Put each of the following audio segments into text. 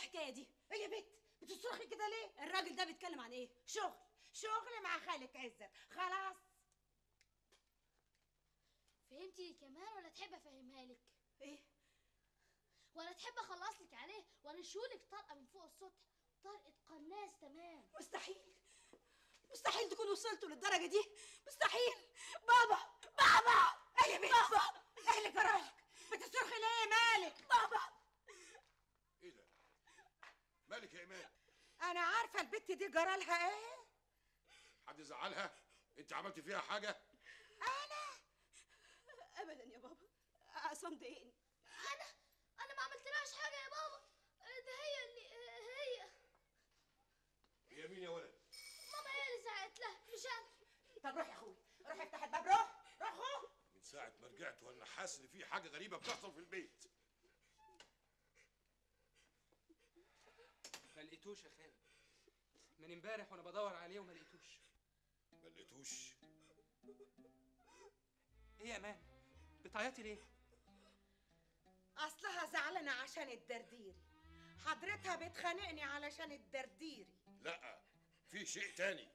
الحكايه دي يا بت بتصرخي كده ليه الراجل ده بيتكلم عن ايه شغل شغل مع خالك عزت خلاص فهمتي كمان ولا تحب افهمها لك ايه ولا تحب اخلص لك عليه وارشهولك طلقه من فوق السطح طلقه قناص تمام مستحيل مستحيل تكون وصلتوا للدرجه دي مستحيل بابا بابا يا بت بابا ايه اللي جرالك بتصرخي ليه مالك بابا ايه ده مالك يا ايمان انا عارفه البت دي جرالها ايه حد زعلها انت عملت فيها حاجه انا ابدا يا بابا عصام ضايقني انا انا ما عملتلهاش حاجه يا بابا ده هي اللي هي هي مين يا ولد ماما هي اللي زعقت لها مش انا طب روح يا اخوي روح افتح الباب روح روح خو من ساعه ما رجعت وانا حاسس ان في حاجه غريبه بتحصل في البيت ما لقيتوش يا خالد من امبارح وانا بدور عليه وما لقيتوش ما لقيتوش ايه يا امان بتعيطي ليه اصلها زعلانه عشان الدرديري حضرتها بتخانقني علشان الدرديري لا في شيء تاني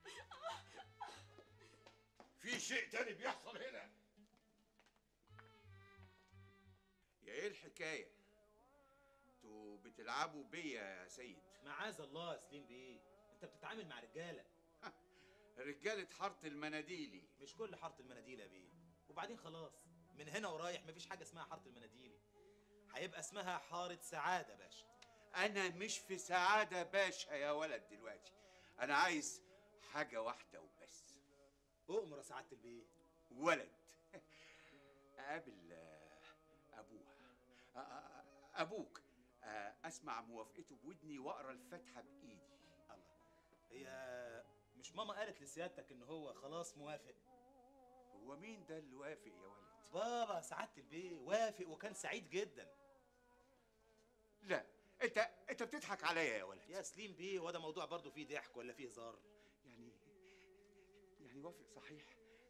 في شيء تاني بيحصل هنا يا ايه الحكايه انتوا بتلعبوا بيا يا سيد معاذ الله يا سليم بيه انت بتتعامل مع رجاله رجاله حاره المناديلي مش كل حاره المناديل يا بيه وبعدين خلاص من هنا ورايح مفيش حاجه اسمها حاره المناديلي هيبقى اسمها حاره سعاده باشا انا مش في سعاده باشا يا ولد دلوقتي انا عايز حاجه واحده وبس اؤمر يا سعاده البيه ولد اقابل آه، ابوها آه، آه، ابوك آه، اسمع موافقته بودني واقرا الفاتحه بايدي الله هي مش ماما قالت لسيادتك ان هو خلاص موافق هو مين ده اللي وافق يا ولد بابا سعاده البيه وافق وكان سعيد جدا لا انت انت بتضحك عليا يا ولد يا سليم بيه وده موضوع برضه فيه ضحك ولا فيه هزار يعني يعني وافق صحيح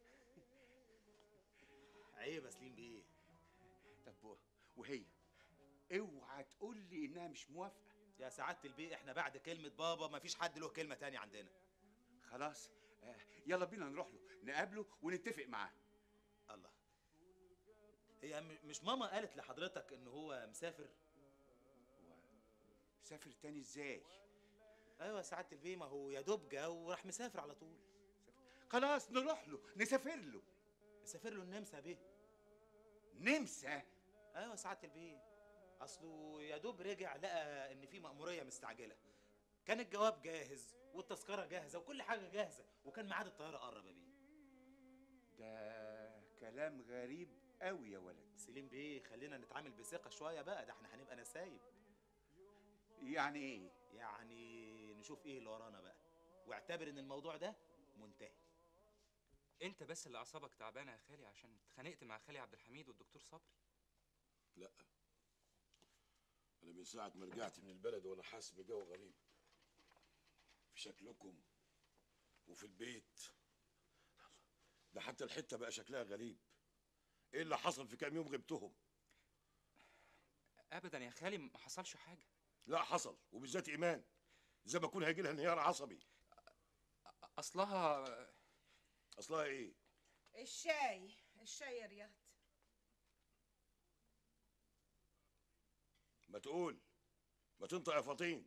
عيب يا سليم بيه طب وهي اوعى تقول لي انها مش موافقه يا سعاده البيه احنا بعد كلمه بابا مفيش حد له كلمه تانية عندنا خلاص آه، يلا بينا نروح له نقابله ونتفق معاه الله هي م- مش ماما قالت لحضرتك ان هو مسافر سافر تاني ازاي ايوه يا سعاده البيه ما هو يا دوب جه وراح مسافر على طول خلاص نروح له نسافر له مسافر له النمسا يا بيه نمسا ايوه يا سعاده البيه اصله يا دوب رجع لقى ان في مأمورية مستعجلة كان الجواب جاهز والتذكرة جاهزة وكل حاجة جاهزة وكان ميعاد الطيارة قرب يا بيه ده كلام غريب قوي يا ولد سليم بيه خلينا نتعامل بثقة شوية بقى ده احنا هنبقى نسايب يعني ايه يعني نشوف ايه اللي ورانا بقى واعتبر ان الموضوع ده منتهي انت بس اللي اعصابك تعبانه يا خالي عشان اتخانقت مع خالي عبد الحميد والدكتور صبري لا انا من ساعه ما رجعت من البلد وانا حاسس بجو غريب في شكلكم وفي البيت ده حتى الحته بقى شكلها غريب ايه اللي حصل في كام يوم غبتهم ابدا يا خالي ما حصلش حاجه لا حصل وبالذات ايمان زي ما يكون هيجي لها انهيار عصبي اصلها اصلها ايه الشاي الشاي يا رياض ما تقول ما تنطق يا فطين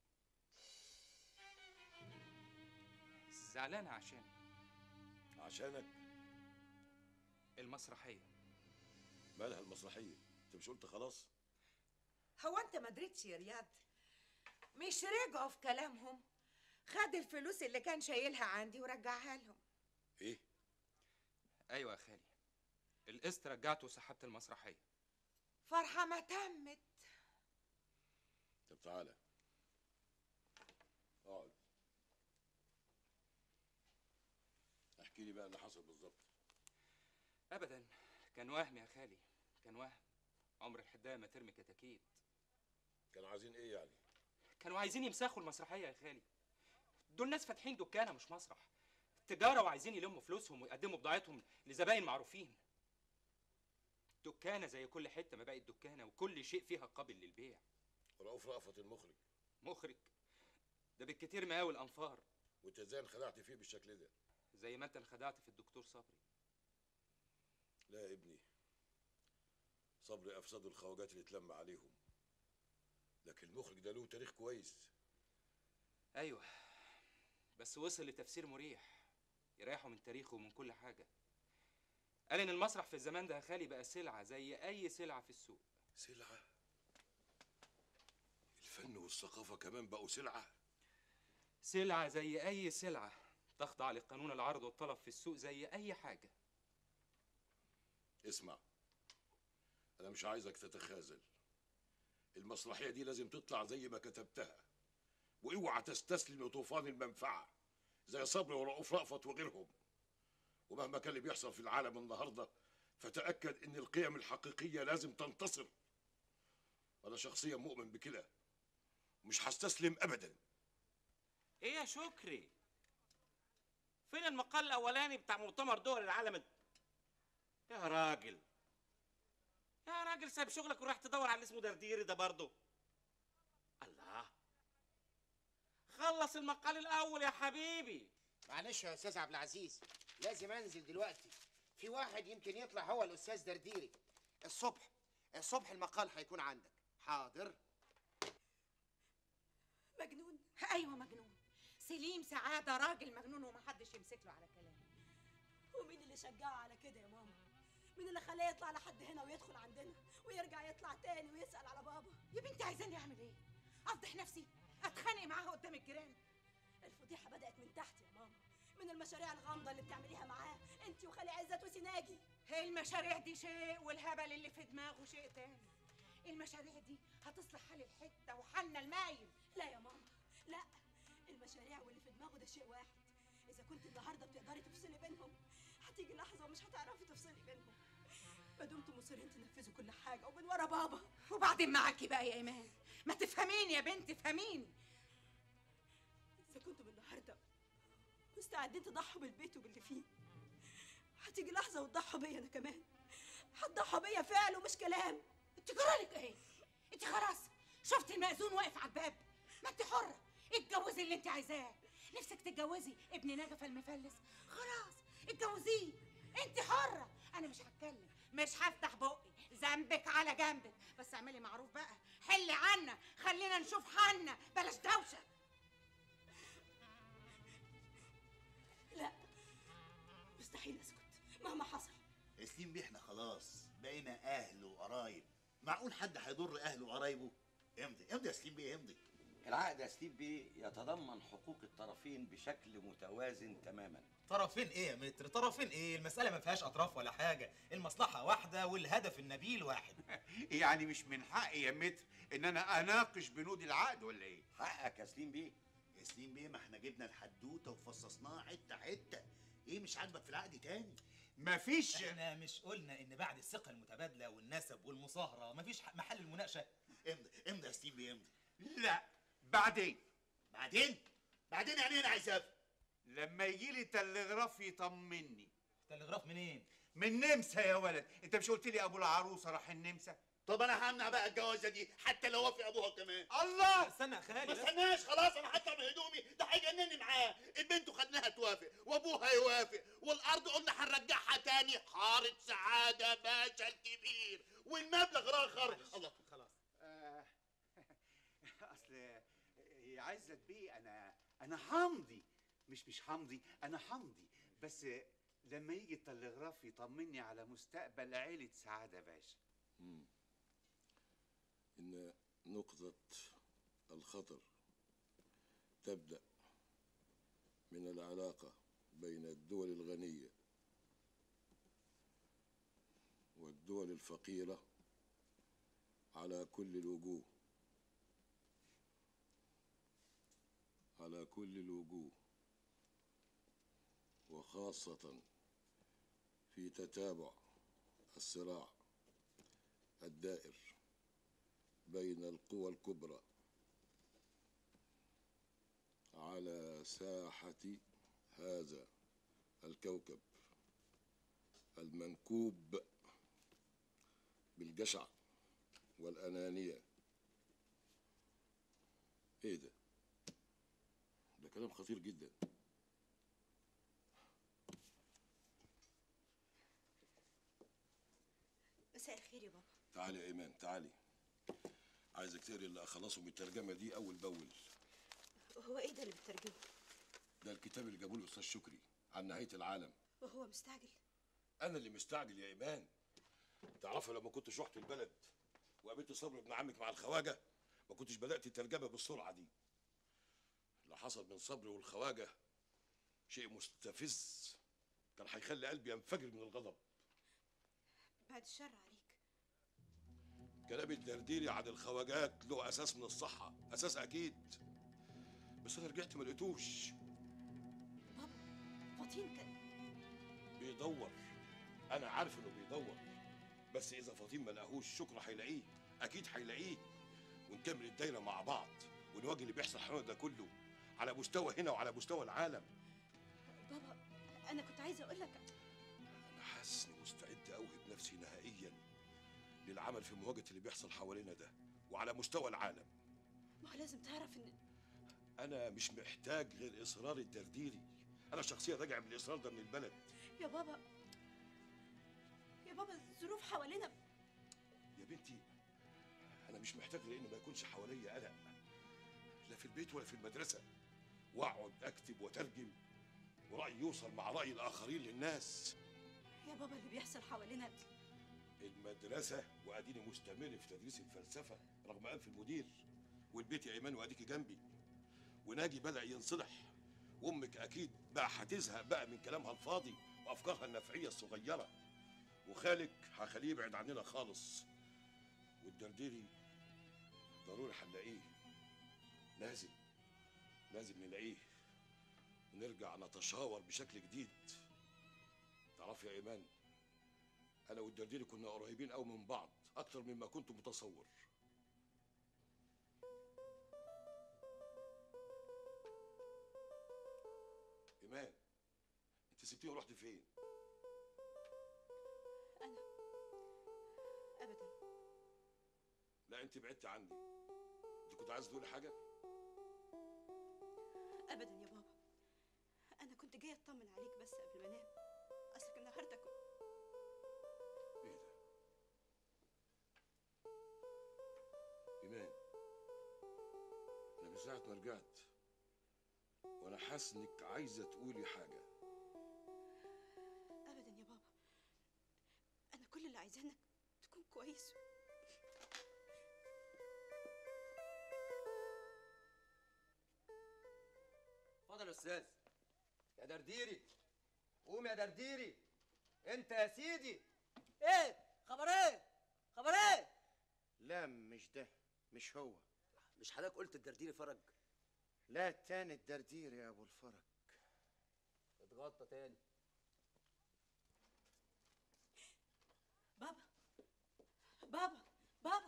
زعلانه عشان عشانك المسرحيه مالها المسرحيه انت مش قلت خلاص هو انت ما دريتش يا رياض مش رجعوا في كلامهم خد الفلوس اللي كان شايلها عندي ورجعها لهم ايه ايوه يا خالي القسط رجعته وسحبت المسرحيه فرحة ما تمت طب تعالى اقعد احكي لي بقى اللي حصل بالظبط ابدا كان وهم يا خالي كان وهم عمر الحدايه ما ترمي كتاكيت كانوا عايزين ايه يعني كانوا عايزين يمسخوا المسرحيه يا خالي دول ناس فاتحين دكانه مش مسرح تجاره وعايزين يلموا فلوسهم ويقدموا بضاعتهم لزباين معروفين دكانه زي كل حته ما بقت دكانه وكل شيء فيها قابل للبيع رؤوف رأفت المخرج مخرج ده بالكتير مقاوي الانفار وانت ازاي انخدعت فيه بالشكل ده زي ما انت انخدعت في الدكتور صبري لا يا ابني صبري افسدوا الخواجات اللي اتلم عليهم لكن المخرج ده له تاريخ كويس ايوه بس وصل لتفسير مريح يريحه من تاريخه ومن كل حاجه قال ان المسرح في الزمان ده يا خالي بقى سلعه زي اي سلعه في السوق سلعة الفن والثقافة كمان بقوا سلعة سلعه زي اي سلعه تخضع لقانون العرض والطلب في السوق زي اي حاجه اسمع انا مش عايزك تتخاذل المسرحية دي لازم تطلع زي ما كتبتها واوعى تستسلم لطوفان المنفعة زي صبري ورؤوف رأفت وغيرهم ومهما كان اللي بيحصل في العالم النهاردة فتأكد ان القيم الحقيقية لازم تنتصر انا شخصيا مؤمن بكده مش هستسلم ابدا ايه يا شكري فين المقال الاولاني بتاع مؤتمر دول العالم يا راجل يا راجل سايب شغلك وراح تدور على اللي اسمه درديري ده برضه الله خلص المقال الاول يا حبيبي معلش يا استاذ عبد العزيز لازم انزل دلوقتي في واحد يمكن يطلع هو الاستاذ درديري الصبح الصبح المقال هيكون عندك حاضر مجنون ايوه مجنون سليم سعاده راجل مجنون ومحدش يمسك له على كلامه ومين اللي شجعه على كده يا ماما مين اللي خلاه يطلع لحد هنا ويدخل عندنا ويرجع يطلع تاني ويسأل على بابا يا بنتي عايزاني اعمل ايه افضح نفسي اتخانق معاها قدام الجيران الفضيحة بدأت من تحت يا ماما من المشاريع الغامضة اللي بتعمليها معاه انت وخالي عزت وسيناجي هي المشاريع دي شيء والهبل اللي في دماغه شيء تاني المشاريع دي هتصلح حال الحته وحالنا المايل لا يا ماما لا المشاريع واللي في دماغه ده شيء واحد إذا كنت النهاردة بتقدري تفصلي بينهم هتيجي لحظة ومش هتعرفي تفصلي بينهم ما دمتوا مصرين تنفذوا كل حاجة ومن ورا بابا وبعدين معاكي بقى يا ايمان ما تفهميني يا بنت فهميني إذا كنتوا النهاردة مستعدين تضحوا بالبيت وباللي فيه هتيجي لحظة وتضحوا بيا أنا كمان هتضحوا بيا فعل ومش كلام انت جرالك ايه انت خلاص شفتي المأذون واقف على الباب ما انت حره اتجوزي اللي انت عايزاه نفسك تتجوزي ابن نجف المفلس خلاص اتجوزيه انت حره انا مش هتكلم مش هفتح بقي ذنبك على جنبك بس اعملي معروف بقى حلي عنا خلينا نشوف حالنا بلاش دوشه لا مستحيل أسكت مهما حصل سليم بيه احنا خلاص بقينا اهل وقرايب معقول حد هيضر اهله وقرايبه امضي امضي يا سليم بيه امضي العقد يا ستيف بيه يتضمن حقوق الطرفين بشكل متوازن تماما طرفين ايه يا متر طرفين ايه المسألة ما فيهاش أطراف ولا حاجة المصلحة واحدة والهدف النبيل واحد يعني مش من حقي يا متر ان انا اناقش بنود العقد ولا ايه حقك يا سليم بيه يا سليم بيه ما احنا جبنا الحدوته وفصصناها حته حته ايه مش عاجبك في العقد تاني مفيش احنا مش قلنا ان بعد الثقة المتبادلة والنسب والمصاهرة مفيش ح- محل المناقشة امضي امضي يا سليم بيه امضي لا بعدين بعدين بعدين يعني انا عايز افهم لما يجي لي تلغراف يطمني تلغراف منين من نمسا يا ولد انت مش قلت لي ابو العروسه راح النمسا طب انا همنع بقى الجوازه دي حتى لو وافق ابوها كمان الله استنى يا خالي ما بس. استناش خلاص انا هطلع من هدومي ده هيجنني معاه البنت خدناها توافق وابوها يوافق والارض قلنا هنرجعها تاني حاره سعاده باشا الكبير والمبلغ راخر الله خلاص آه، اصل يا عزت بيه انا انا همضي مش مش همضي انا همضي بس لما يجي التلغراف يطمني على مستقبل عيلة سعادة باشا مم. إن نقطة الخطر تبدأ من العلاقة بين الدول الغنية والدول الفقيرة على كل الوجوه على كل الوجوه وخاصة في تتابع الصراع الدائر بين القوى الكبرى على ساحة هذا الكوكب المنكوب بالجشع والأنانية ايه ده ده كلام خطير جدا مساء الخير يا بابا تعالي يا ايمان تعالي عايزك تقري اللي اخلصه من الترجمه دي اول باول هو ايه ده اللي بترجمه ده الكتاب اللي جابوه الاستاذ شكري عن نهايه العالم وهو مستعجل انا اللي مستعجل يا ايمان تعرفي لما كنتش رحت البلد وقابلت صبري ابن عمك مع الخواجه ما كنتش بدات الترجمه بالسرعه دي اللي حصل من صبري والخواجه شيء مستفز كان هيخلي قلبي ينفجر من الغضب بعد الشر عليك كلام الدرديري عن الخواجات له اساس من الصحه اساس اكيد بس انا رجعت ما لقيتوش فاطين كان بيدور انا عارف انه بيدور بس اذا فاطين ما لقاهوش شكرا هيلاقيه اكيد هيلاقيه ونكمل الدايره مع بعض ونواجه اللي بيحصل حوالينا ده كله على مستوى هنا وعلى مستوى العالم بابا انا كنت عايزه اقول لك انا حاسس اني مستعد اوهب نفسي نهائيا للعمل في مواجهه اللي بيحصل حوالينا ده وعلى مستوى العالم ما هو لازم تعرف ان انا مش محتاج غير اصرار الدرديري انا شخصيا راجع من الاصرار ده من البلد يا بابا يا بابا الظروف حوالينا يا بنتي انا مش محتاج لان ما يكونش حواليا قلق لا في البيت ولا في المدرسه واقعد اكتب واترجم ورايي يوصل مع راي الاخرين للناس يا بابا اللي بيحصل حوالينا المدرسه واديني مستمر في تدريس الفلسفه رغم انف المدير والبيت يا ايمان واديكي جنبي وناجي بدا ينصلح وامك اكيد بقى هتزهق بقى من كلامها الفاضي وافكارها النفعيه الصغيره وخالك هخليه يبعد عننا خالص والدرديري ضروري هنلاقيه لازم لازم نلاقيه ونرجع نتشاور بشكل جديد تعرف يا ايمان انا والدرديري كنا قريبين قوي من بعض اكتر مما كنت متصور ايمان انت سبتيه ورحت فين انا ابدا لا انت بعدت عني انت كنت عايز تقولي حاجه ابدا يا بابا انا كنت جايه اطمن عليك بس قبل ما انام اصلك النهارده كنت ايه ده ايمان انا من ساعه ما رجعت وانا حاسس انك عايزه تقولي حاجه ابدا يا بابا انا كل اللي عايزاه انك تكون كويس اتفضل يا استاذ يا درديري قوم يا درديري انت يا سيدي ايه خبر ايه خبر ايه لا مش ده مش هو مش حضرتك قلت الدرديري فرج لا التاني الدردير يا ابو الفرج اتغطى تاني بابا بابا بابا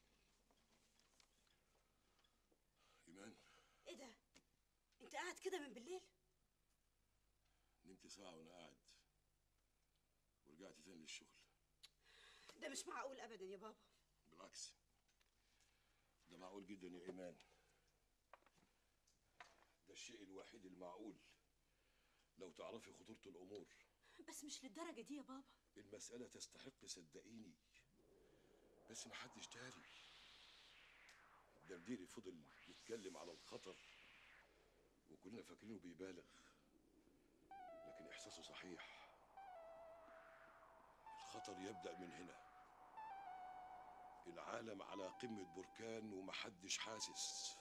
ايمان ايه ده انت قاعد كده من بالليل نمت ساعه وانا قاعد ورجعت تاني للشغل ده مش معقول ابدا يا بابا بالعكس ده معقول جدا يا ايمان ده الشيء الوحيد المعقول لو تعرفي خطوره الامور بس مش للدرجه دي يا بابا المساله تستحق صدقيني بس محدش داري الدرديري فضل يتكلم على الخطر وكلنا فاكرينه بيبالغ لكن احساسه صحيح الخطر يبدا من هنا العالم على قمه بركان ومحدش حاسس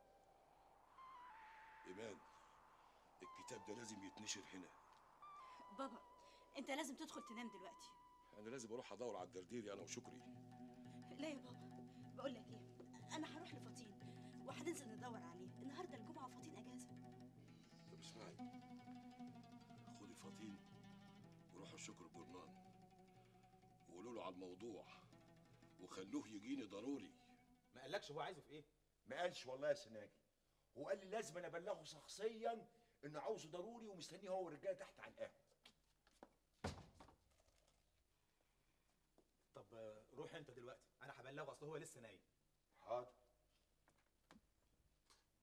ايمان الكتاب ده لازم يتنشر هنا بابا انت لازم تدخل تنام دلوقتي انا لازم اروح ادور على الدرديري انا وشكري لا يا بابا بقول لك ايه انا هروح لفطين وهننزل ندور عليه النهارده الجمعه وفطين اجازه طب اسمعي خدي فطين وروحوا شكر جرنان وقولوا له على الموضوع وخلوه يجيني ضروري ما قالكش هو عايزه في ايه ما قالش والله يا سناجي هو قال لي لازم انا ابلغه شخصيا انه عاوزه ضروري ومستنيه هو والرجاله تحت على القهوه طب آه، روح انت دلوقتي انا هبلغه اصل هو لسه نايم حاضر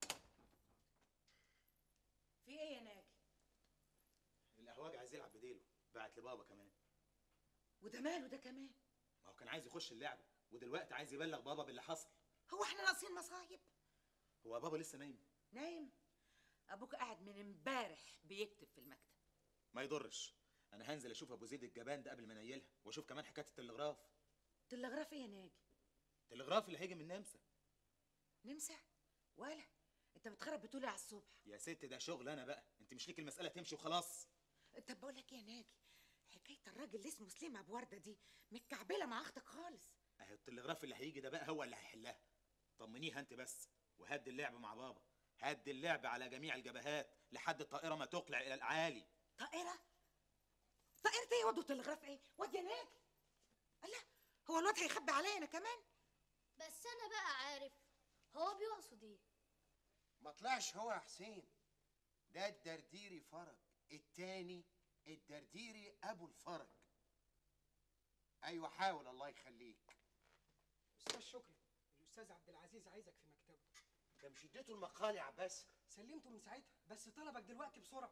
ايه يا ناجي القهواجي عايز يلعب بديله بعت لبابا كمان وده ماله ده كمان ما هو كان عايز يخش اللعبه ودلوقتي عايز يبلغ بابا باللي حصل هو احنا ناقصين مصايب هو بابا لسه نايم نايم ابوك قاعد من امبارح بيكتب في المكتب ما يضرش انا هنزل اشوف ابو زيد الجبان ده قبل ما انيلها واشوف كمان حكايه التلغراف تلغراف ايه يا ناجي التلغراف اللي هيجي من نمسا نمسح ولا انت بتخرب بتقولي على الصبح يا ست ده شغل انا بقى انت مش ليك المساله تمشي وخلاص طب بقول لك ايه يا ناجي حكايه الراجل اللي اسمه سليم ابو ورده دي متكعبله مع اختك خالص اهي التلغراف اللي هيجي ده بقى هو اللي هيحلها طمنيها انت بس وهد اللعب مع بابا هد اللعب على جميع الجبهات لحد الطائره ما تقلع الى الاعالي طائره طائره ايه واد تلغراف ايه واد يا ناجي الله هو الواد هيخبي عليا انا كمان بس انا بقى عارف هو بيقصد ايه ما طلعش هو يا حسين ده الدرديري فرج التاني الدرديري ابو الفرج ايوه حاول الله يخليك استاذ شكري الاستاذ عبد العزيز عايزك في مكتبه ده مش اديته المقال يا عباس سلمته من ساعتها بس طلبك دلوقتي بسرعه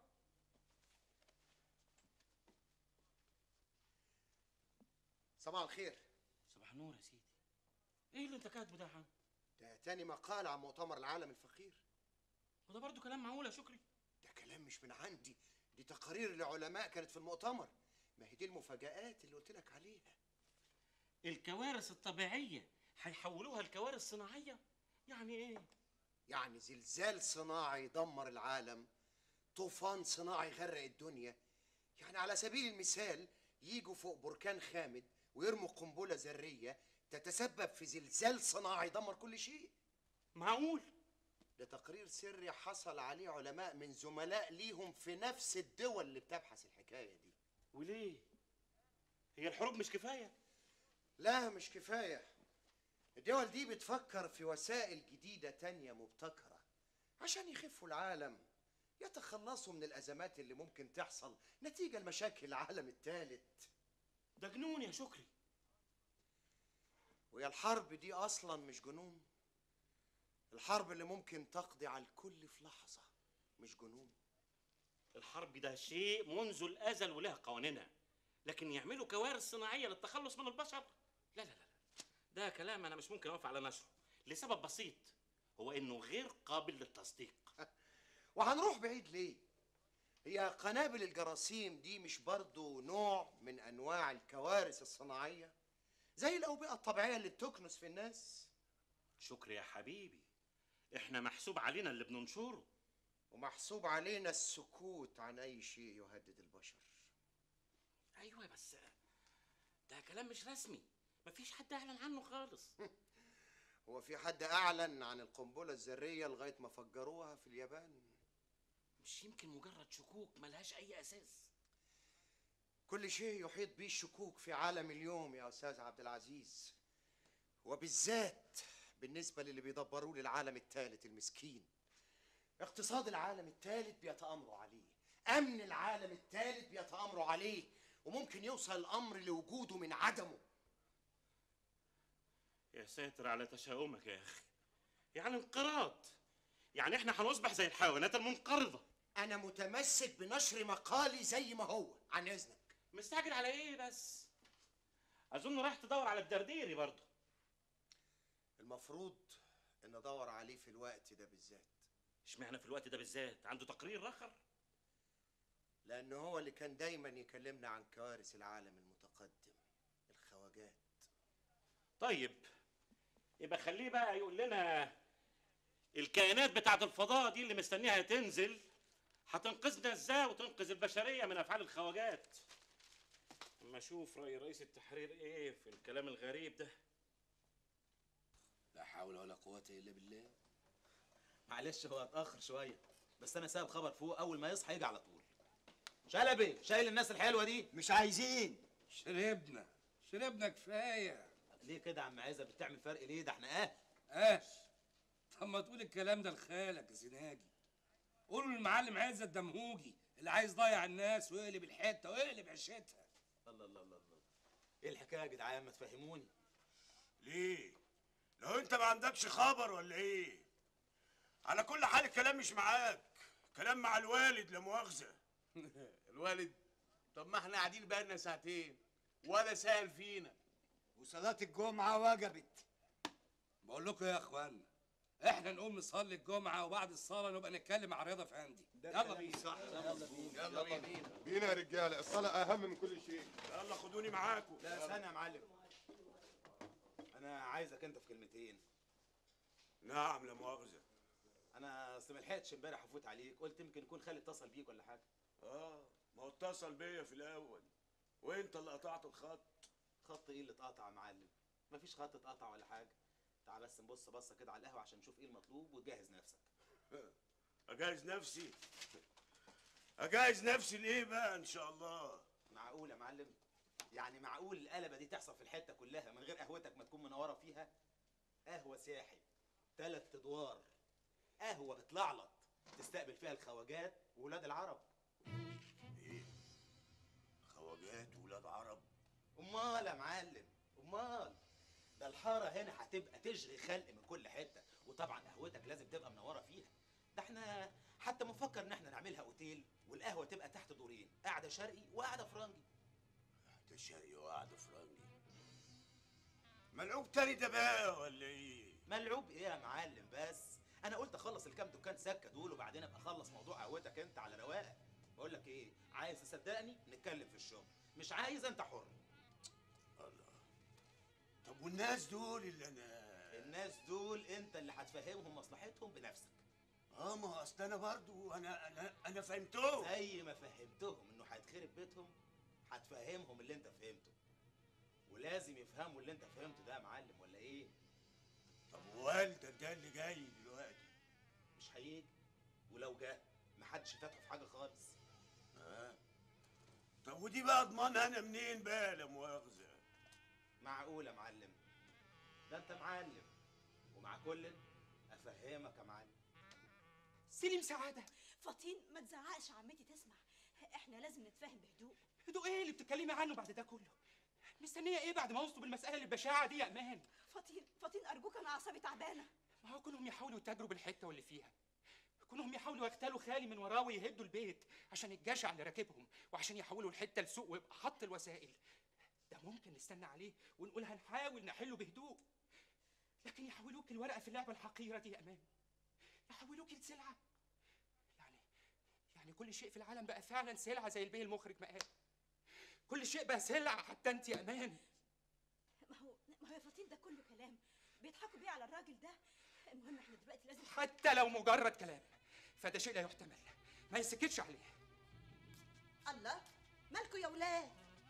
صباح الخير صباح النور يا سيدي ايه اللي انت كاتبه ده يا عم ده تاني مقال عن مؤتمر العالم الفقير وده برضه كلام معقول يا شكري ده كلام مش من عندي دي تقارير لعلماء كانت في المؤتمر ما هي دي المفاجآت اللي قلت لك عليها الكوارث الطبيعيه هيحولوها لكوارث صناعيه يعني ايه يعني زلزال صناعي دمر العالم طوفان صناعي غرق الدنيا يعني على سبيل المثال يجوا فوق بركان خامد ويرموا قنبلة ذرية تتسبب في زلزال صناعي يدمر كل شيء معقول ده تقرير سري حصل عليه علماء من زملاء ليهم في نفس الدول اللي بتبحث الحكاية دي وليه هي الحروب مش كفايه لا مش كفاية الدول دي بتفكر في وسائل جديدة تانية مبتكرة عشان يخفوا العالم يتخلصوا من الأزمات اللي ممكن تحصل نتيجة لمشاكل العالم الثالث ده جنون يا شكري ويا الحرب دي أصلا مش جنون الحرب اللي ممكن تقضي على الكل في لحظة مش جنون الحرب ده شيء منذ الازل ولها قوانينها لكن يعملوا كوارث صناعيه للتخلص من البشر لا لا لا لا. ده كلام انا مش ممكن اوافق على نشره لسبب بسيط هو انه غير قابل للتصديق وهنروح بعيد ليه هي قنابل الجراثيم دي مش برضو نوع من أنواع الكوارث الصناعية زي الأوبئة الطبيعية اللي بتكنس في الناس شكري يا حبيبي احنا محسوب علينا اللي بننشره ومحسوب علينا السكوت عن أي شيء يهدد البشر ايوه بس ده كلام مش رسمي مفيش حد اعلن عنه خالص هو في حد أعلن عن القنبلة الذرية لغاية ما فجروها في اليابان مش يمكن مجرد شكوك ملهاش اي اساس كل شيء يحيط به الشكوك في عالم اليوم يا أستاذ عبد العزيز وبالذات بالنسبة للي بيدبروا للعالم الثالث المسكين اقتصاد العالم الثالث بيتأمروا عليه أمن العالم الثالث بيتأمروا عليه وممكن يوصل الأمر لوجوده من عدمه يا ساتر على تشاؤمك يا اخي يعني انقراض يعني احنا هنصبح زي الحيوانات المنقرضه أنا متمسك بنشر مقالي زي ما هو عن إذنك مستعجل على ايه بس اظن رايح تدور على الدرديري برضه المفروض إن أدور عليه في الوقت ده بالذات اشمعنى في الوقت ده بالذات عنده تقرير رخر لأنه هو اللي كان دايما يكلمنا عن كوارث العالم المتقدم الخواجات طيب يبقى خليه بقى يقول لنا الكائنات بتاعت الفضاء دي اللي مستنيها تنزل هتنقذنا ازاي وتنقذ البشريه من افعال الخواجات اما اشوف راي رئيس التحرير ايه في الكلام الغريب ده لا حول ولا قوة إلا بالله معلش هو اتاخر شويه بس انا سايب خبر فوق اول ما يصحى يجي على طول شلبي شايل الناس الحلوه دي مش عايزين شربنا شربنا كفايه ليه كده يا عم عايزه بتعمل فرق ليه ده احنا اهل اه طب ما تقول الكلام ده لخالك يا زناجي قولوا للمعلم عزت دمهوجي اللي عايز يضيع الناس ويقلب الحته ويقلب عشتها الله الله الله الله ايه الحكايه يا جدعان ما تفهموني ليه لو انت ما عندكش خبر ولا ايه على كل حال الكلام مش معاك كلام مع الوالد لا مؤاخذه الوالد طب ما احنا قاعدين بقالنا ساعتين ولا سأل فينا وصلاة الجمعة وجبت بقول لكم يا اخوانا احنا نقوم نصلي الجمعة وبعد الصلاة نبقى نتكلم مع رضا افندي يلا بينا صح يلا بينا يلا بينا بينا يا رجاله الصلاه اهم من كل شيء يلا خدوني معاكم لا استنى يا معلم انا عايزك انت في كلمتين نعم لا مؤاخذه انا اصل ما لحقتش امبارح افوت عليك قلت يمكن يكون خالد اتصل بيك ولا حاجه اه ما هو اتصل بيا في الاول وانت اللي قطعت الخط خط ايه اللي اتقطع يا معلم مفيش خط اتقطع ولا حاجه تعال بس نبص بصه كده على القهوه عشان نشوف ايه المطلوب وتجهز نفسك اجهز نفسي اجهز نفسي لايه بقى ان شاء الله معقول يا معلم يعني معقول القلبه دي تحصل في الحته كلها من غير قهوتك ما تكون منوره فيها قهوه ساحل ثلاث ادوار قهوه بتلعلط تستقبل فيها الخواجات وولاد العرب ايه خواجات ولاد عرب امال يا معلم امال ده الحاره هنا هتبقى تشغي خلق من كل حته وطبعا قهوتك لازم تبقى منوره فيها ده احنا حتى بنفكر ان احنا نعملها اوتيل والقهوه تبقى تحت دورين قاعده شرقي وقاعده فرنجي ده شقي وقعد فرنجي ملعوب تاني ده بقى ولا ايه ملعوب ايه يا معلم بس انا قلت اخلص الكام دكان سكه دول وبعدين ابقى اخلص موضوع قهوتك انت على رواقه بقول لك ايه عايز تصدقني نتكلم في الشغل مش عايز انت حر الله طب والناس دول اللي انا الناس دول انت اللي هتفهمهم مصلحتهم بنفسك اه ما هو اصل انا برضو انا انا انا فهمتهم زي ما فهمتهم انه هيتخرب بيتهم هتفهمهم اللي انت فهمته ولازم يفهموا اللي انت فهمته ده يا معلم ولا ايه طب والدك ده اللي جاي دلوقتي مش هيجي ولو جه محدش فاتحه في حاجه خالص اه طب ودي بقى اضمنها انا منين بقى لا مؤاخذه معقول يا معلم ده انت معلم ومع كل افهمك يا معلم سليم سعاده فطين ما تزعقش عمتي تسمع احنا لازم نتفاهم بهدوء هدوء ايه اللي بتتكلمي عنه بعد ده كله مستنيه ايه بعد ما وصلوا بالمساله البشاعه دي يا امان فطين فطين ارجوك انا اعصابي تعبانه ما هو كلهم يحاولوا يتاجروا بالحته واللي فيها كلهم يحاولوا يغتالوا خالي من وراه ويهدوا البيت عشان الجشع اللي راكبهم وعشان يحولوا الحته لسوق ويبقى حط الوسائل ده ممكن نستنى عليه ونقول هنحاول نحله بهدوء لكن يحولوك الورقه في اللعبه الحقيره دي يا امان يحولوك لسلعه يعني يعني كل شيء في العالم بقى فعلا سلعه زي البيه المخرج ما قال كل شيء بقى سلعه حتى انت يا امان ما هو ما هو يا فطين ده كله كلام بيضحكوا بيه على الراجل ده المهم احنا دلوقتي لازم حتى لو مجرد كلام فده شيء لا يحتمل ما يسكتش عليه الله مالكوا يا ولاد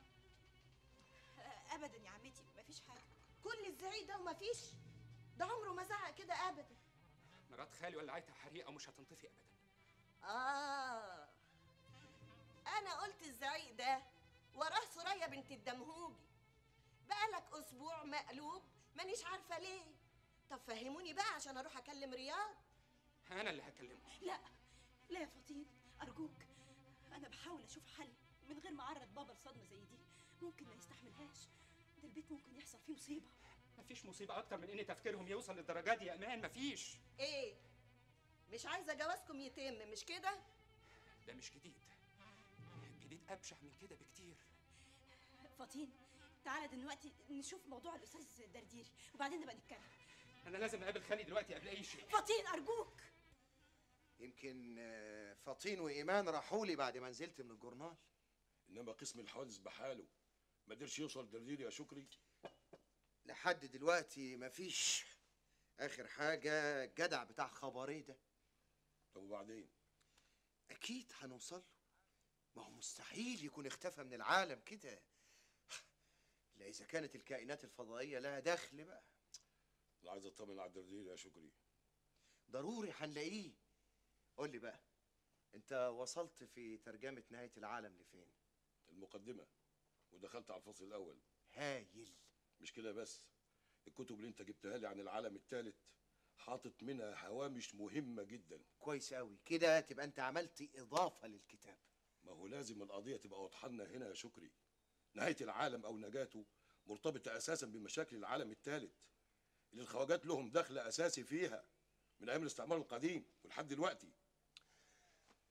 ابدا يا عمتي مفيش حاجه كل الزعيق ده ومفيش ده عمره ما زعق كده ابدا مرات خالي ولعتها حريقه ومش هتنطفي ابدا اه انا قلت الزعيق ده وراه سوريا بنت الدمهوجي بقالك اسبوع مقلوب مانيش عارفه ليه طب فهموني بقى عشان اروح اكلم رياض انا اللي هكلمه لا لا يا فطين ارجوك انا بحاول اشوف حل من غير ما اعرض بابا لصدمه زي دي ممكن ما يستحملهاش ده البيت ممكن يحصل فيه مصيبه مفيش مصيبه اكتر من ان تفكيرهم يوصل للدرجه دي يا امان مفيش ايه مش عايزه جوازكم يتم مش كده ده مش جديد جديد ابشع من كده بكتير فطين تعالى دلوقتي نشوف موضوع الاستاذ درديري وبعدين نبقى نتكلم انا لازم اقابل خالي دلوقتي قبل اي شيء فطين ارجوك يمكن آه، فطين وايمان راحوا لي بعد ما نزلت من الجورنال انما قسم الحوادث بحاله ما قدرش يوصل دردير يا شكري لحد دلوقتي مفيش اخر حاجه الجدع بتاع خبريه ده طب وبعدين اكيد هنوصل له ما هو مستحيل يكون اختفى من العالم كده الا اذا كانت الكائنات الفضائيه لها دخل بقى انا عايز اطمن على الدردير يا شكري ضروري هنلاقيه قول لي بقى انت وصلت في ترجمه نهايه العالم لفين المقدمه ودخلت على الفصل الاول هايل مش كده بس الكتب اللي انت جبتها لي عن العالم الثالث حاطط منها هوامش مهمه جدا كويس قوي كده تبقى انت عملت اضافه للكتاب ما هو لازم القضيه تبقى واضحه لنا هنا يا شكري نهايه العالم او نجاته مرتبطه اساسا بمشاكل العالم الثالث اللي الخواجات لهم دخل اساسي فيها من ايام الاستعمار القديم ولحد دلوقتي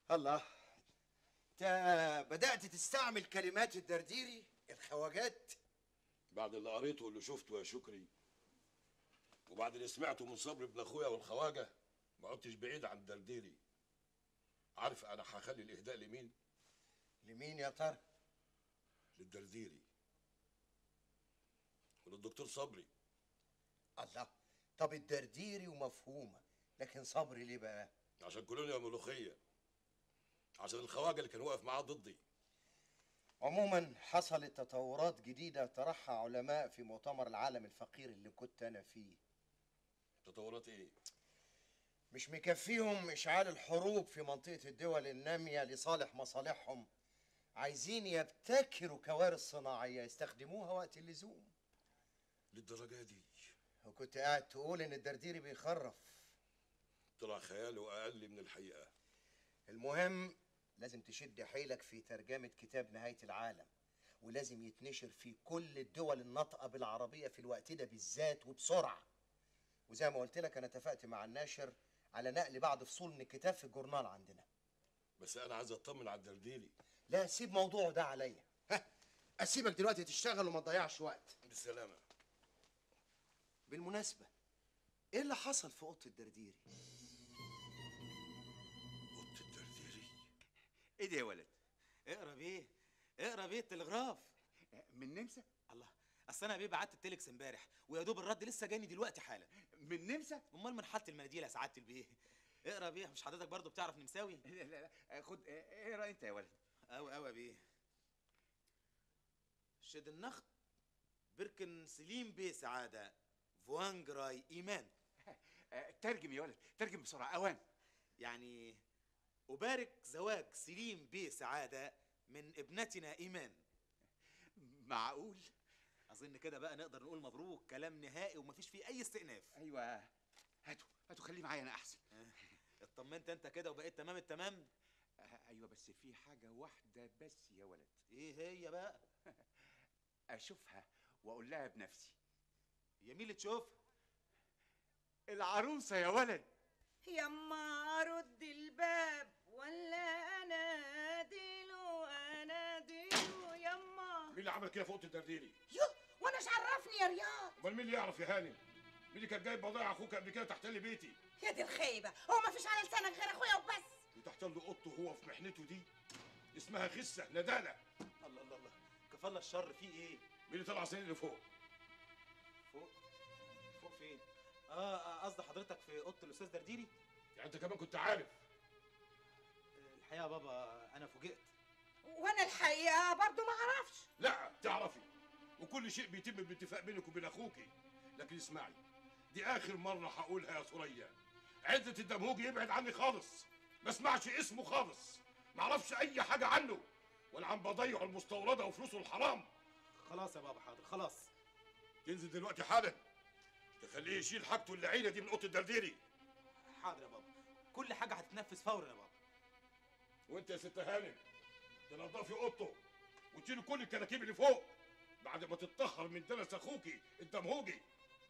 الله انت بدأت تستعمل كلمات الدرديري الخواجات بعد اللي قريته واللي شفته يا شكري وبعد اللي سمعته من صبري ابن اخويا والخواجه ما عدتش بعيد عن درديري عارف انا هخلي الاهداء لمين لمين يا ترى للدرديري وللدكتور صبري الله طب الدرديري ومفهومه لكن صبري ليه بقى عشان كولونيا ملوخيه عشان الخواجه اللي كان واقف معاه ضدي عموما حصلت تطورات جديدة طرحها علماء في مؤتمر العالم الفقير اللي كنت أنا فيه تطورات ايه مش مكفيهم إشعال الحروب في منطقة الدول النامية لصالح مصالحهم عايزين يبتكروا كوارث صناعية يستخدموها وقت اللزوم للدرجه دي وكنت قاعد تقول إن الدرديري بيخرف طلع خياله اقل من الحقيقه المهم لازم تشد حيلك في ترجمة كتاب نهاية العالم ولازم يتنشر في كل الدول الناطقة بالعربية في الوقت ده بالذات وبسرعة وزي ما قلت لك أنا اتفقت مع الناشر على نقل بعض فصول من الكتاب في الجورنال عندنا بس انا عايز اطمن على الدرديري لا سيب موضوعه ده عليا ها أسيبك دلوقتي تشتغل وما تضيعش وقت بالسلامه بالمناسبة إيه اللي حصل في أوضة الدرديري؟ ايه ده يا ولد اقرا بيه اقرا بيه التلغراف من نمسا الله اصل انا بيه بعت التليكس امبارح ويا دوب الرد لسه جاني دلوقتي حالا من نمسا امال من حاله المناديل يا سعاده البيه اقرا بيه مش حضرتك برضو بتعرف نمساوي لا لا لا خد اقرا انت يا ولد قوي قوي يا بيه شد النخت بركن سليم بيه سعاده فوانجراي ايمان ترجم يا ولد ترجم بسرعه اوان يعني أبارك زواج سليم بيه سعادة من ابنتنا إيمان معقول أظن كده بقى نقدر نقول مبروك كلام نهائي ومفيش فيه أي استئناف أيوة هاتوا هاتوا خليه معايا أنا أحسن اطمنت أنت كده وبقيت تمام التمام أيوة بس في حاجة واحدة بس يا ولد إيه هي بقى أشوفها وأقول لها بنفسي يا مين اللي تشوفها العروسة يا ولد يما رد الباب ولا اناديله اناديله يما مين اللي عمل كده في اوضه الدرديري يوه وانا ايش عرفني يا رياض امال مين اللي يعرف يا هانم مين اللي كان جايب بضايع اخوك قبل كده تحتل بيتي يا دي الخيبه هو ما فيش على لسانك غير اخويا وبس وتحتل اوضته هو في محنته دي اسمها خسه ندالة الله الله الله كفالة الشر فيه ايه مين اللي طلع سنين اللي فوق فوق فوق فين اه آه، قصد حضرتك في اوضه الاستاذ درديري يعني انت كمان كنت عارف الحقيقه يا بابا انا فوجئت وانا الحقيقه برضو ما اعرفش لا تعرفي وكل شيء بيتم باتفاق بينك وبين اخوكي لكن اسمعي دي اخر مره هقولها يا ثريا عزة الدمهوجي يبعد عني خالص ما اسمعش اسمه خالص ما اعرفش اي حاجه عنه ولا عن بضيعه المستورده وفلوسه الحرام خلاص يا بابا حاضر خلاص تنزل دلوقتي حالا تخليه يشيل حاجته اللعينه دي من اوضه الدرديري حاضر يا بابا كل حاجه هتتنفذ فورا يا بابا وانت يا ست هانم تنضفي اوضته وتشيلي كل الكراكيب اللي فوق بعد ما تتطهر من دنس اخوكي الدمهوجي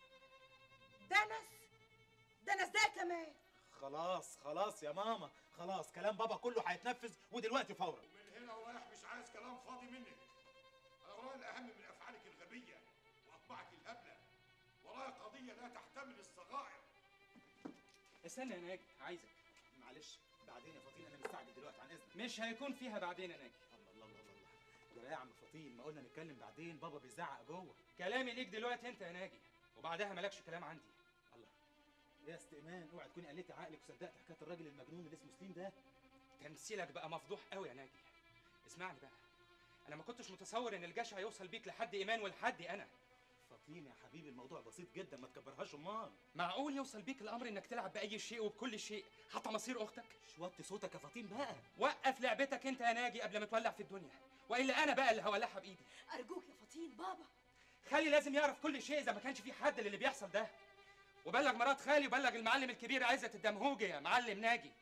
دنس دنس ده كمان خلاص خلاص يا ماما خلاص كلام بابا كله هيتنفذ ودلوقتي فورا من هنا ورايح مش عايز كلام فاضي منك انا ورايا الاهم من افعالك الغبيه واطباعك الهبله ورايا قضيه لا تحتمل الصغائر استنى يا ناجي عايزك معلش بعدين يا فطين انا مستعجل دلوقتي عن اذنك مش هيكون فيها بعدين يا ناجي الله الله الله الله جرى يا عم فطين ما قلنا نتكلم بعدين بابا بيزعق جوه كلامي ليك دلوقتي انت يا ناجي وبعدها مالكش كلام عندي الله ايه يا استئمان اوعي تكوني قلتي عقلك وصدقت حكايه الراجل المجنون اللي اسمه سليم ده تمثيلك بقى مفضوح قوي يا ناجي اسمعني بقى انا ما كنتش متصور ان الجيش هيوصل بيك لحد ايمان ولحدي انا فطين يا حبيبي الموضوع بسيط جدا ما تكبرهاش امال معقول يوصل بيك الامر انك تلعب باي شيء وبكل شيء حتى مصير اختك وطي صوتك يا فطين بقى وقف لعبتك انت يا ناجي قبل ما تولع في الدنيا والا انا بقى اللي هولعها بايدي ارجوك يا فطين بابا خالي لازم يعرف كل شيء اذا ما كانش في حد للي بيحصل ده وبلغ مرات خالي وبلغ المعلم الكبير عزت الدمهوجي يا معلم ناجي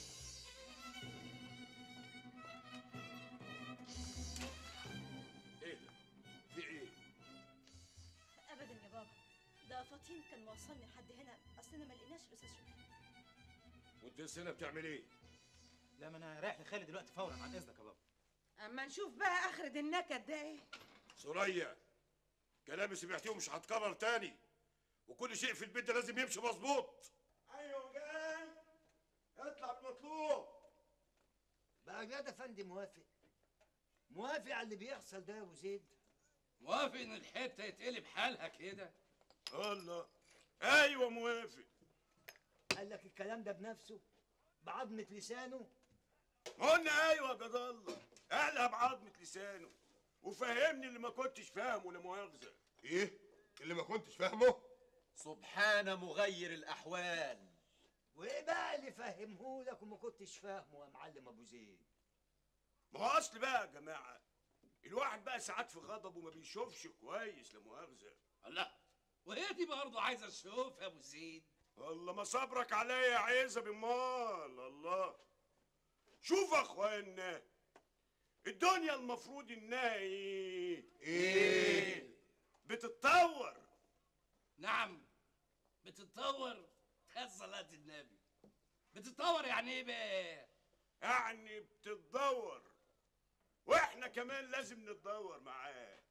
ايه ده في ايه ابدا يا بابا ده فطين كان موصلني لحد هنا اصلنا ما لقيناش الاستاذ شكري وانت لسه هنا بتعمل ايه لا ما انا رايح لخالد دلوقتي فورا عن اذنك يا بابا اما نشوف بقى اخرة النكد ده ايه سوريا كلامي سمعتيه مش هتكرر تاني وكل شيء في البيت ده لازم يمشي مظبوط ايوه جاي اطلع بالمطلوب بقى جاد افندي موافق موافق على اللي بيحصل ده يا ابو زيد موافق ان الحته يتقلب حالها كده الله ايوه موافق قال لك الكلام ده بنفسه بعظمة لسانه قلنا ايوه يا جد الله قالها بعظمه لسانه وفهمني اللي ما كنتش فاهمه لا مؤاخذه ايه اللي ما كنتش فاهمه سبحان مغير الاحوال وايه بقى اللي فهمه لك وما كنتش فاهمه يا معلم ابو زيد ما هو اصل بقى يا جماعه الواحد بقى ساعات في غضبه ما بيشوفش كويس لا مؤاخذه الله وهي دي برضه عايزه تشوف يا ابو زيد الله ما صبرك عليا يا عيزه بمال الله شوف يا اخوانا الدنيا المفروض انها ايه ايه بتتطور نعم بتتطور يا صلاة النبي بتتطور يعني ايه بقى يعني بتتدور واحنا كمان لازم نتدور معاه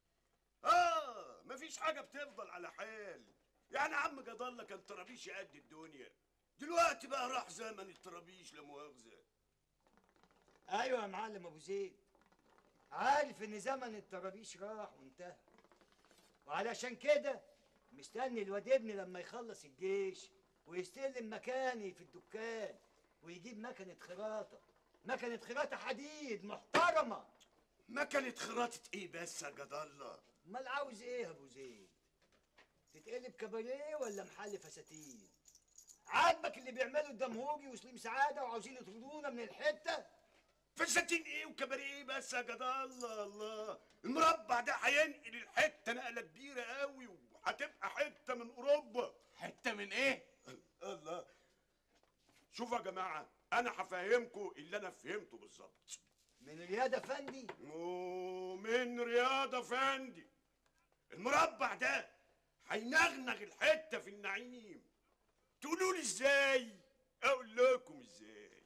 اه مفيش حاجه بتفضل على حال يعني عم جد الله كان طرابيش قد الدنيا دلوقتي بقى راح زمن الطرابيش لا مؤاخذه ايوه يا معلم ابو زيد عارف ان زمن الطرابيش راح وانتهى وعلشان كده مستني الواد ابني لما يخلص الجيش ويستلم مكاني في الدكان ويجيب مكنة خراطة مكنة خراطة حديد محترمة مكنة خراطة ايه بس يا جد الله امال عاوز ايه يا ابو زيد تتقلب كباريه ولا محل فساتين عاجبك اللي بيعمله الدمهوجي وسليم سعاده وعاوزين يطردونا من الحته فساتين ايه وكباريه ايه بس يا جد الله الله المربع ده هينقل الحته نقله كبيره قوي وهتبقى حته من اوروبا حته من ايه الله شوفوا يا جماعه انا هفهمكم اللي انا فهمته بالظبط من رياض افندي ومن رياض افندي المربع ده هينغنغ الحته في النعيم تقولوا لي ازاي اقول لكم ازاي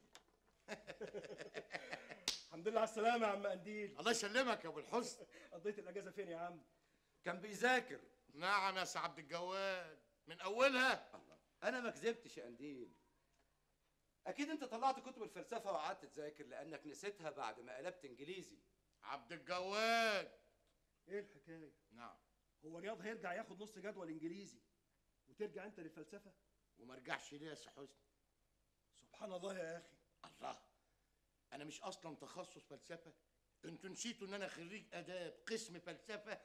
الحمد لله على السلامة يا عم قنديل الله يسلمك يا ابو الحسن قضيت الأجازة فين يا عم؟ كان بيذاكر نعم يا سي عبد الجواد من اولها انا ما كذبتش يا قنديل اكيد انت طلعت كتب الفلسفه وقعدت تذاكر لانك نسيتها بعد ما قلبت انجليزي عبد الجواد إيه الحكاية؟ نعم هو رياض هيرجع ياخد نص جدول إنجليزي وترجع أنت للفلسفة؟ وما رجعش ليه يا سي حسن سبحان الله يا أخي الله انا مش اصلا تخصص فلسفه انتوا نسيتوا ان انا خريج اداب قسم فلسفه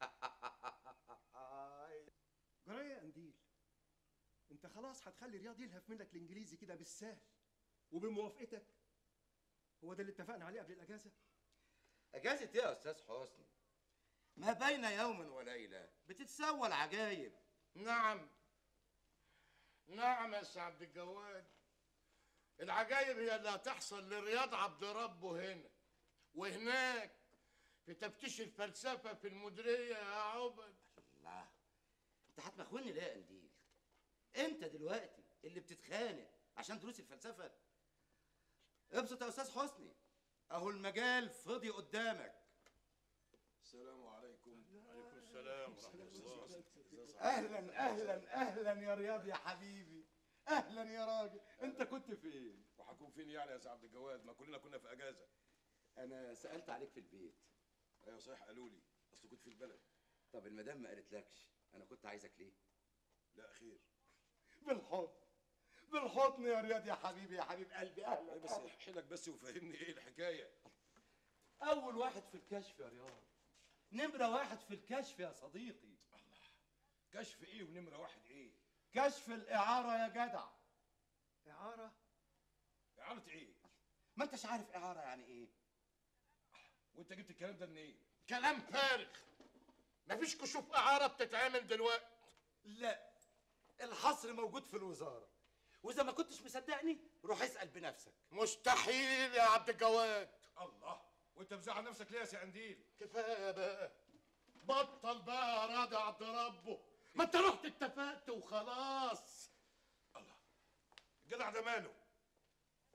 جرايه يا قنديل أنت خلاص هتخلي رياض يلهف منك الإنجليزي كده بالسهل وبموافقتك هو ده اللي اتفقنا عليه قبل الأجازة؟ اجازه ايه يا استاذ حسني ما بين يوم وليله بتتسوى العجايب نعم نعم يا سي عبد الجواد العجايب هي اللي هتحصل لرياض عبد ربه هنا وهناك في تفتيش الفلسفه في المديريه يا عبد الله انت هتمخوني ليه يا قنديل انت دلوقتي اللي بتتخانق عشان دروس الفلسفه ابسط يا استاذ حسني اهو المجال فضي قدامك السلام عليكم وعليكم السلام ورحمه الله اهلا اهلا اهلا يا رياض يا حبيبي اهلا يا راجل انت كنت فين وهكون فين يعني يا سي عبد الجواد ما كلنا كنا في اجازه انا سالت عليك في البيت ايوه صحيح قالوا لي اصل كنت في البلد طب المدام ما قالتلكش انا كنت عايزك ليه لا خير بالحضن بالحضن يا رياض يا حبيبي يا حبيب قلبي اهلا بس أهلاً. احكي لك بس وفهمني ايه الحكايه اول واحد في الكشف يا رياض نمره واحد في الكشف يا صديقي كشف ايه ونمره واحد ايه كشف الاعاره يا جدع إعارة؟ اعاره ايه ما انتش عارف اعاره يعني ايه وانت جبت الكلام ده منين كلام فارغ مفيش كشوف اعاره بتتعمل دلوقتي لا الحصر موجود في الوزاره واذا ما كنتش مصدقني روح اسال بنفسك مستحيل يا عبد الجواد الله وانت مزعل نفسك ليه يا سي قنديل كفايه بقى بطل بقى يا راضي عبد ربه ما انت رحت اتفقت وخلاص الجدع ده ماله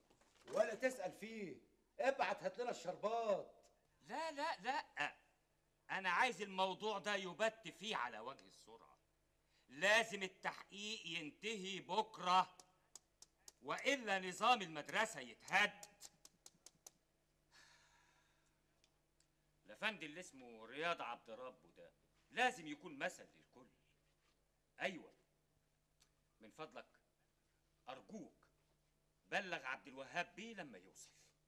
ولا تسال فيه ابعت هات لنا الشربات لا لا لا انا عايز الموضوع ده يبت فيه على وجه السرعه لازم التحقيق ينتهي بكره والا نظام المدرسه يتهد الافندي اللي اسمه رياض عبد ربه ده لازم يكون مثل للكل ايوه من فضلك ارجوك بلغ عبد الوهاب بيه لما يوصل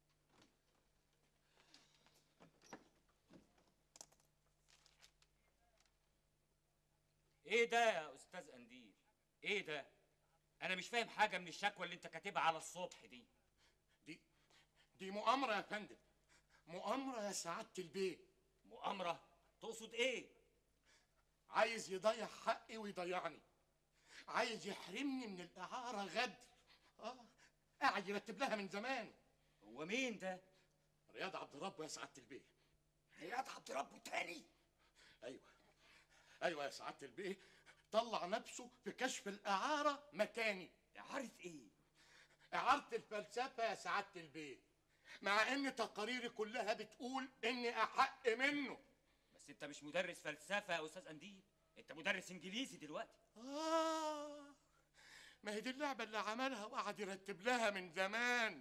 ايه ده يا استاذ قنديل ايه ده انا مش فاهم حاجه من الشكوى اللي انت كاتبها على الصبح دي دي دي مؤامرة يا فندم مؤامرة يا سعادة البيه مؤامرة تقصد ايه عايز يضيع حقي ويضيعني عايز يحرمني من الإعارة غدر اه قاعد يرتب لها من زمان هو مين ده رياض عبد ربه يا سعادة البيه رياض عبد ربه تاني ايوه ايوه يا سعادة البيه طلع نفسه في كشف الإعارة مكاني إعارة ايه إعارة الفلسفة يا سعادة البيه مع ان تقاريري كلها بتقول اني احق منه بس انت مش مدرس فلسفه يا استاذ قنديل انت مدرس انجليزي دلوقتي آه ما هي دي اللعبة اللي عملها وقعد يرتب لها من زمان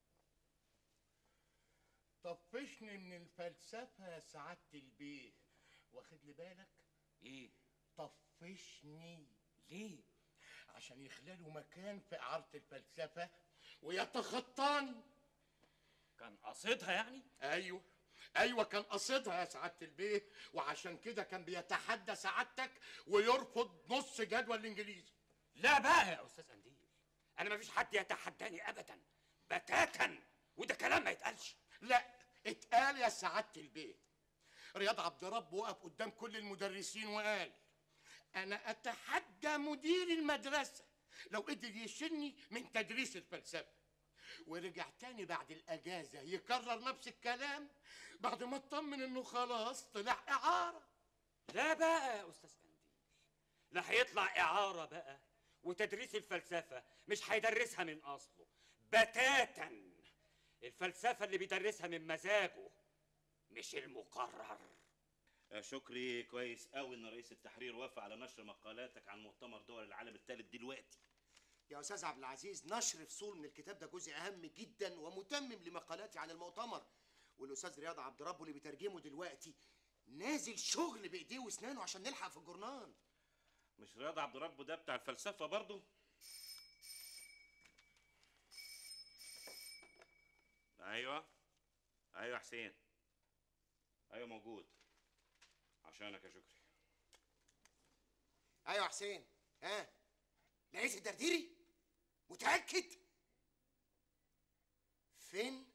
طفشني من الفلسفة يا سعادة البيه واخد لي بالك؟ ايه؟ طفشني ليه؟ عشان يخلله مكان في إعارة الفلسفة ويتخطاني كان قصدها يعني؟ ايوه ايوه كان قصدها يا سعاده البيه وعشان كده كان بيتحدى سعادتك ويرفض نص جدول الانجليزي لا بقى يا استاذ قنديل انا مفيش حد يتحداني ابدا بتاتا وده كلام ما يتقالش لا اتقال يا سعاده البيه رياض عبد رب وقف قدام كل المدرسين وقال انا اتحدى مدير المدرسه لو قدر يشيلني من تدريس الفلسفه ورجع تاني بعد الاجازه يكرر نفس الكلام بعد ما اطمن انه خلاص طلع اعاره لا بقى يا استاذ قنديل لا هيطلع اعاره بقى وتدريس الفلسفه مش هيدرسها من اصله بتاتا الفلسفه اللي بيدرسها من مزاجه مش المقرر يا شكري كويس قوي ان رئيس التحرير وافق على نشر مقالاتك عن مؤتمر دول العالم الثالث دلوقتي يا استاذ عبد العزيز نشر فصول من الكتاب ده جزء اهم جدا ومتمم لمقالاتي عن المؤتمر والاستاذ رياض عبد ربه اللي بيترجمه دلوقتي نازل شغل بايديه واسنانه عشان نلحق في الجورنال مش رياض عبد ربه ده بتاع الفلسفه برضه ايوه ايوه حسين ايوه موجود عشانك يا شكري ايوه يا حسين ها لقيت الدرديري متاكد فين